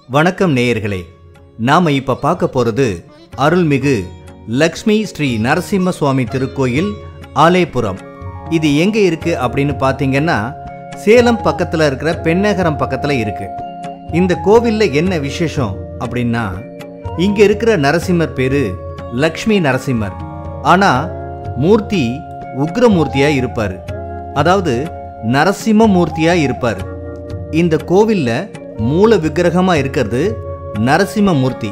வணக்கம் நேயர்களே நாம இப்ப பார்க்க போறது அருள்மிகு லக்ஷ்மி ஸ்ரீ நரசிம்ம சுவாமி திருக்கோயில் ஆலேபுரம் இது எங்க இருக்கு அப்படின்னு பார்த்தீங்கன்னா சேலம் பக்கத்துல இருக்கிற பெண்ணகரம் பக்கத்துல இருக்கு இந்த கோவில்ல என்ன விசேஷம் அப்படின்னா இங்க இருக்கிற நரசிம்மர் பேரு லக்ஷ்மி நரசிம்மர் ஆனா மூர்த்தி உக்ரமூர்த்தியா இருப்பாரு அதாவது நரசிம்ம மூர்த்தியா இருப்பாரு இந்த கோவில்ல மூல விக்கிரகமா இருக்கிறது நரசிம்ம மூர்த்தி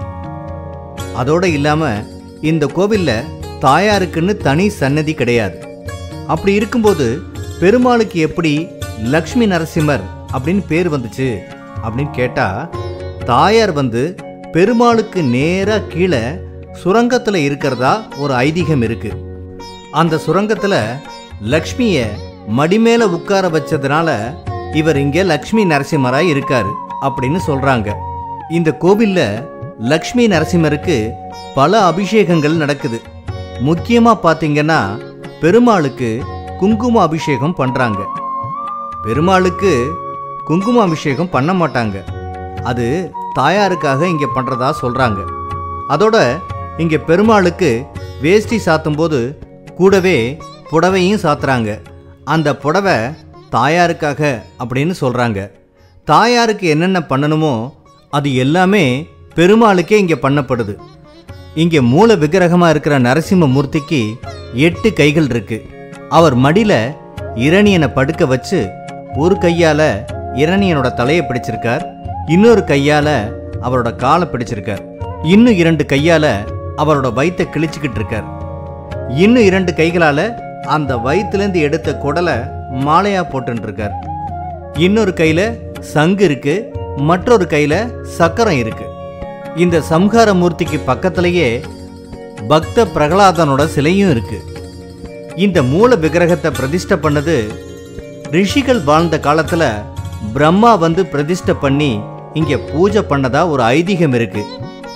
அதோட இல்லாம இந்த கோவில்ல தாயாருக்குன்னு தனி சன்னதி கிடையாது அப்படி இருக்கும்போது பெருமாளுக்கு எப்படி லக்ஷ்மி நரசிம்மர் அப்படின்னு பேர் வந்துச்சு அப்படின்னு கேட்டா தாயார் வந்து பெருமாளுக்கு நேரா கீழே சுரங்கத்துல இருக்கிறதா ஒரு ஐதீகம் இருக்கு அந்த சுரங்கத்துல லக்ஷ்மிய மடிமேல உட்கார வச்சதுனால இவர் இங்க லக்ஷ்மி நரசிம்மராய் இருக்காரு அப்படின்னு சொல்றாங்க இந்த கோவில்ல லக்ஷ்மி நரசிம்மருக்கு பல அபிஷேகங்கள் நடக்குது முக்கியமா பாத்தீங்கன்னா பெருமாளுக்கு குங்கும அபிஷேகம் பண்றாங்க பெருமாளுக்கு குங்கும அபிஷேகம் பண்ண மாட்டாங்க அது தாயாருக்காக இங்க பண்றதா சொல்றாங்க அதோட இங்க பெருமாளுக்கு வேஷ்டி சாத்தும்போது கூடவே புடவையும் சாத்துறாங்க அந்த புடவை தாயாருக்காக அப்படின்னு சொல்றாங்க தாயாருக்கு என்னென்ன பண்ணணுமோ அது எல்லாமே பெருமாளுக்கே இங்க பண்ணப்படுது இங்க மூல விக்கிரகமா இருக்கிற நரசிம்ம மூர்த்திக்கு எட்டு கைகள் இருக்கு அவர் மடியில இரணியனை படுக்க வச்சு ஒரு கையால இரணியனோட தலையை பிடிச்சிருக்கார் இன்னொரு கையால அவரோட காலை பிடிச்சிருக்கார் இன்னும் இரண்டு கையால அவரோட வயித்தை கிழிச்சுக்கிட்டு இருக்கார் இன்னும் இரண்டு கைகளால அந்த வயிற்றுலேருந்து எடுத்த குடலை மாலையா போட்டுன்னு இருக்கார் இன்னொரு கையில சங்கு இருக்கு மற்றொரு கையில சக்கரம் இருக்கு இந்த சம்ஹார மூர்த்திக்கு பக்கத்திலேயே பக்த பிரகலாதனோட சிலையும் இருக்கு இந்த மூல விக்கிரகத்தை பிரதிஷ்டை பண்ணது ரிஷிகள் வாழ்ந்த காலத்துல பிரம்மா வந்து பிரதிஷ்டை பண்ணி இங்க பூஜை பண்ணதா ஒரு ஐதீகம் இருக்கு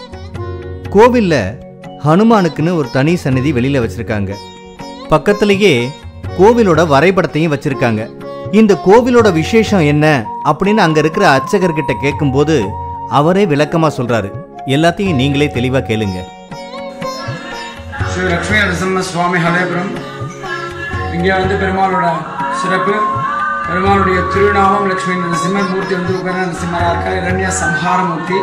கோவில்ல ஹனுமானுக்குன்னு ஒரு தனி சன்னதி வெளியில வச்சிருக்காங்க பக்கத்திலேயே கோவிலோட வரைபடத்தையும் வச்சிருக்காங்க இந்த கோவிலோட விசேஷம் என்ன அப்படின்னு அங்க இருக்கிற அர்ச்சகர்கிட்ட கேட்கும்போது அவரே விளக்கமா சொல்றாரு எல்லாத்தையும் நீங்களே தெளிவா கேளுங்க ஸ்ரீ லக்ஷ்மி நரசிம்ம சுவாமி ஹலேபுரம் இங்கே வந்து பெருமாளோட சிறப்பு பெருமாளுடைய திருநாமம் லக்ஷ்மி நரசிம்மர் மூர்த்தி வந்து உபர நரசிம்மராக இருக்கார் இரண்ய சம்ஹாரமூர்த்தி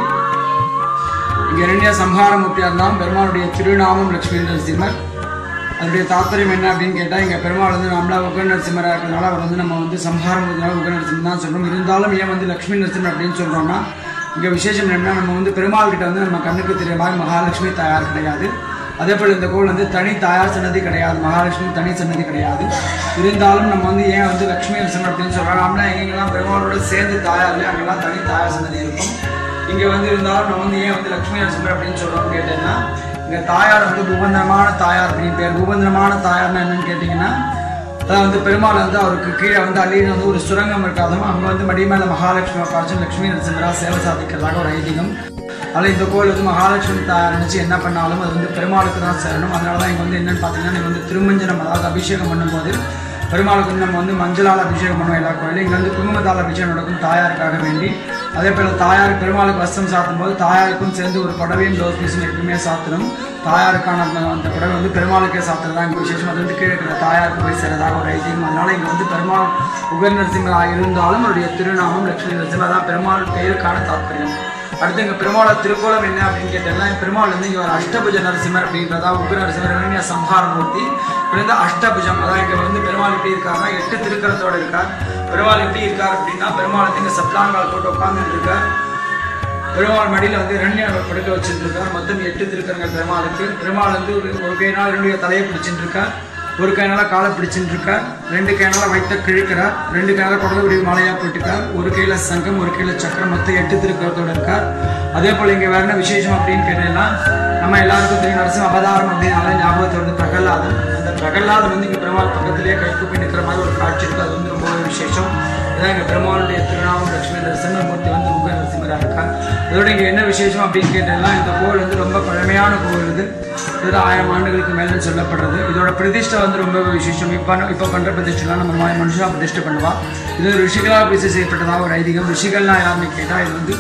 இங்கே இரண்ய சம்ஹாரமூர்த்தியாக இருந்தாலும் பெருமாளுடைய திருநாமம் லக்ஷ்மி நரசிம்மர் அதனுடைய தாத்பரியம் என்ன அப்படின்னு கேட்டால் இங்கே பெருமாள் வந்து நம்மளா உக்ர நரசிம்மராக இருக்கிறதுனால அவர் வந்து நம்ம வந்து சம்ஹாரமூர்த்தினால உக்ர நரசிம்மர் தான் சொல்கிறோம் இருந்தாலும் ஏன் வந்து லக்ஷ்மி நரசிம்மர் அப்படின்னு சொல்கிறோம்னா இங்கே விசேஷம் என்னன்னா நம்ம வந்து பெருமாள் கிட்ட வந்து நம்ம கண்ணுக்கு தெரிய மாதிரி மகாலட்சுமி தாயார் கிடையாது அதே போல் இந்த கோவில் வந்து தனி தாயார் சன்னதி கிடையாது மகாலட்சுமி தனி சன்னதி கிடையாது இருந்தாலும் நம்ம வந்து ஏன் வந்து லக்ஷ்மி நரசிம்மர் அப்படின்னு சொல்கிறோம் நம்மளாம் எங்கெங்கெல்லாம் பெருமாளோட சேர்ந்து தாயார் இல்லையா அங்கெல்லாம் தனி தாயார் சன்னதி இருக்கும் இங்கே வந்து இருந்தாலும் நம்ம வந்து ஏன் வந்து லக்ஷ்மி நரசிம்மர் அப்படின்னு சொல்கிறோம்னு கேட்டேன்னா இங்கே தாயார் வந்து பூபந்தரமான தாயார் அப்படின்னு பேர் பூபந்தரமான தாயார்னா என்னன்னு கேட்டிங்கன்னா அதான் வந்து பெருமாள் வந்து அவருக்கு கீழே வந்து அள்ளின்னு வந்து ஒரு சுரங்கம் இருக்காதும் அங்கே வந்து மடி மேலே மகாலட்சுமி உட்காந்து லக்ஷ்மி நரசிம்மரா சேவை சாதிக்கிறதாக ஒரு ஐதீகம் அதில் இந்த கோவில் வந்து மகாலட்சுமி தாயார் நினச்சி என்ன பண்ணாலும் அது வந்து பெருமாளுக்கு தான் சேரணும் அதனால தான் இங்கே வந்து என்னன்னு பார்த்தீங்கன்னா நீங்கள் வந்து திருமஞ்சனம் அதாவது அபிஷேகம் பண்ணும்போது பெருமாளுக்கு வந்து நம்ம வந்து மஞ்சளால் அபிஷேகம் பண்ணுவோம் எல்லா கோயிலும் இங்கே வந்து குங்குமத்தால் அபிஷேகம் நடக்கும் தாயாருக்காக வேண்டி அதே போல் தாயார் பெருமாளுக்கு வஸ்திரம் சாத்தும் போது தாயாருக்கும் சேர்ந்து ஒரு புடவையும் ப்ளவுஸ் பீஸும் எப்பவுமே சாத்தணும் தாயாருக்கான அந்த அந்த புடவை வந்து பெருமாளுக்கே சாத்துறது தான் இங்கே விசேஷம் அது வந்து கீழே இருக்கிற தாயாருக்கு போய் சேரதாக ஒரு ஐதீகம் அதனால இங்கே வந்து பெருமாள் உகர் நரசிம்மராக இருந்தாலும் அவருடைய திருநாமம் லட்சுமி நரசிம்மர் தான் பெருமாள் பெயருக்கான தாத்பரியம் அடுத்து இங்கே பெருமாளோட திருக்கோலம் என்ன அப்படின்னு கேட்டீங்கன்னா பெருமாள் வந்து இங்கே ஒரு அஷ்டபுஜ நரசிம்மர் அப்படின்றதா உக்ர நரசிம்மர் இரண்ய சம்ஹாரமூர்த்தி இவர் வந்து அஷ்டபுஜம் அதான் இங்கே வந்து பெருமாள் எப்படி இருக்காருன்னா எட்டு திருக்கரத்தோட இருக்கார் பெருமாள் எப்படி இருக்கார் அப்படின்னா பெருமாள் வந்து இங்கே சப்ளாங்கால் போட்டு உட்காந்துட்டு இருக்கார் பெருமாள் மடியில் வந்து இரண்ய படுக்க வச்சுட்டு இருக்கார் மொத்தம் எட்டு திருக்கரங்கள் பெருமாளுக்கு பெருமாள் வந்து ஒரு ஒரு கையினால் இரண்டு தலையை பிடிச்சிட்டு இருக்கார் ஒரு கையினால காலை பிடிச்சிட்டு இருக்கார் ரெண்டு கையினால வைத்த கிழிக்கிறார் ரெண்டு கையால குடகுடி மாலையா போட்டுக்கார் ஒரு கையில சங்கம் ஒரு கையில சக்கரம் மொத்தம் எட்டு திருக்கரத்தோட இருக்கார் அதே போல இங்க வேற என்ன விசேஷம் அப்படின்னு கேட்டீங்கன்னா நம்ம எல்லாருக்கும் தெரியும் நரசிம்ம அவதாரம் அப்படின்னால ஞாபகத்தை வந்து பிரகலாதன் அந்த பிரகலாதன் வந்து இங்க பெருமாள் பக்கத்திலேயே கை கூப்பி நிற்கிற மாதிரி ஒரு காட்சி இருக்கு அது வந்து ரொம்ப விசேஷம் இதான் எங்க பெருமாளுடைய திருநாமம் லட்சுமி நரசிம்மமூர்த்தி வந்து உங்க நரசிம்மரா இருக்கா இதோட இங்க என்ன விசேஷம் அப்படின்னு கேட்டீங்கன்னா இந்த கோவில் வந்து ரொம்ப பழமையான கோவில் இது இது ஆயிரம் ஆண்டுகளுக்கு மேலே சொல்லப்படுறது இதோட பிரதிஷ்டை வந்து ரொம்ப விசேஷம் இப்போ இப்போ பண்ணுற பிரதிஷ்டைலாம் நம்ம மாதிரி மனுஷா பிரதிஷ்டை பண்ணுவா இது ரிஷிகளால் பிரதிஷ்டை செய்யப்பட்டதாக ஒரு ஐதீகம் ரிஷிகள்லாம் யாருன்னு கேட்டால் இது வந்து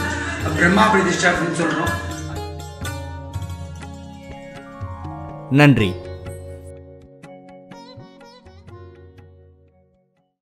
பிரம்மா பிரதிஷ்டா அப்படின்னு சொல்கிறோம் நன்றி